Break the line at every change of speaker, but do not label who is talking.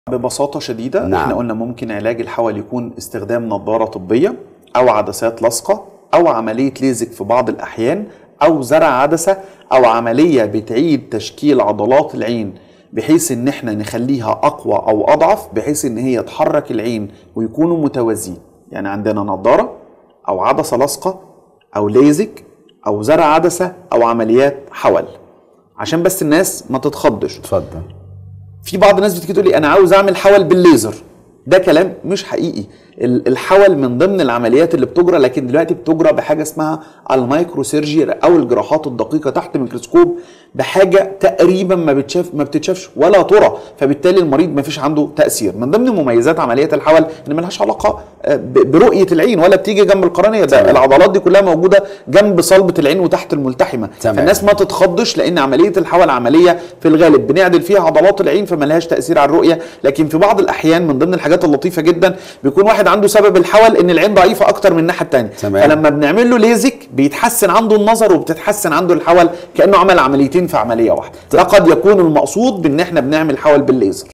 ببساطة شديدة
نعم.
احنا قلنا ممكن علاج الحول يكون استخدام نظارة طبية أو عدسات لاصقة أو عملية ليزك في بعض الأحيان أو زرع عدسة أو عملية بتعيد تشكيل عضلات العين بحيث ان احنا نخليها اقوى او اضعف بحيث ان هي تحرك العين ويكونوا متوازيين يعني عندنا نظارة او عدسة لاصقة او ليزك او زرع عدسة او عمليات حول عشان بس الناس ما تتخضش
اتفضل
في بعض الناس بتيجي تقول لي انا عاوز اعمل حول بالليزر ده كلام مش حقيقي ال- الحول من ضمن العمليات اللي بتجرى لكن دلوقتي بتجرى بحاجه اسمها المايكرو سيرجي او الجراحات الدقيقه تحت ميكروسكوب بحاجه تقريبا ما بتشاف ما بتتشافش ولا ترى فبالتالي المريض ما فيش عنده تاثير من ضمن مميزات عمليات الحول ان ملهاش علاقه آه، ب- برؤيه العين ولا بتيجي جنب القرنيه ده
تمام.
العضلات دي كلها موجوده جنب صلبه العين وتحت الملتحمه
تمام.
فالناس ما تتخضش لان عمليه الحول عمليه في الغالب بنعدل فيها عضلات العين فما لهاش تاثير على الرؤيه لكن في بعض الاحيان من ضمن الحاجات اللطيفه جدا بيكون واحد عنده سبب الحول ان العين ضعيفه اكتر من الناحيه الثانيه
تمام.
فلما بنعمل له ليزك بيتحسن عنده النظر وبتتحسن عنده الحول كانه عمل عمليتين في عمليه واحده ده قد يكون المقصود بان احنا بنعمل حول بالليزر